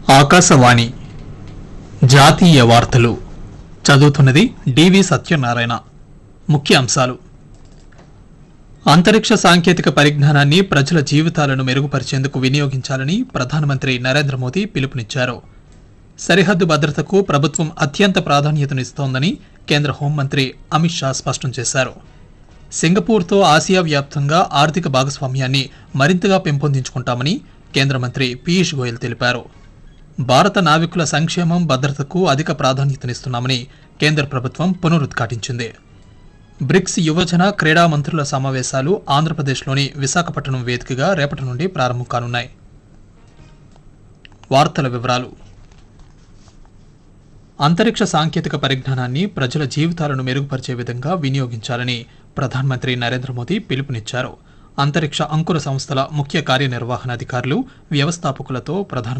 ఆకాశవాణి జాతీయ వార్తలు చదువుతున్నది డివి సత్యనారాయణ ముఖ్య అంశాలు అంతరిక్ష సాంకేతిక పరిజ్ఞానాన్ని ప్రజల జీవితాలను మెరుగుపరిచేందుకు వినియోగించాలని ప్రధానమంత్రి నరేంద్ర మోదీ పిలుపునిచ్చారు సరిహద్దు భద్రతకు ప్రభుత్వం అత్యంత ప్రాధాన్యతనిస్తోందని కేంద్ర హోంమంత్రి అమిత్ షా స్పష్టం చేశారు సింగపూర్తో ఆసియా వ్యాప్తంగా ఆర్థిక భాగస్వామ్యాన్ని మరింతగా పెంపొందించుకుంటామని కేంద్ర మంత్రి పీయూష్ గోయల్ తెలిపారు భారత నావికుల సంక్షేమం భద్రతకు అధిక ప్రాధాన్యతనిస్తున్నామని కేంద్ర ప్రభుత్వం పునరుద్ఘాటించింది బ్రిక్స్ యువజన క్రీడా మంత్రుల సమావేశాలు ఆంధ్రప్రదేశ్లోని విశాఖపట్నం వేదికగా రేపటి నుండి ప్రారంభం కానున్నాయి వార్తల వివరాలు అంతరిక్ష సాంకేతిక పరిజ్ఞానాన్ని ప్రజల జీవితాలను మెరుగుపరిచే విధంగా వినియోగించాలని ప్రధానమంత్రి నరేంద్ర మోదీ పిలుపునిచ్చారు అంతరిక్ష అంకుర సంస్థల ముఖ్య కార్యనిర్వహణాధికారులు వ్యవస్థాపకులతో ప్రధాన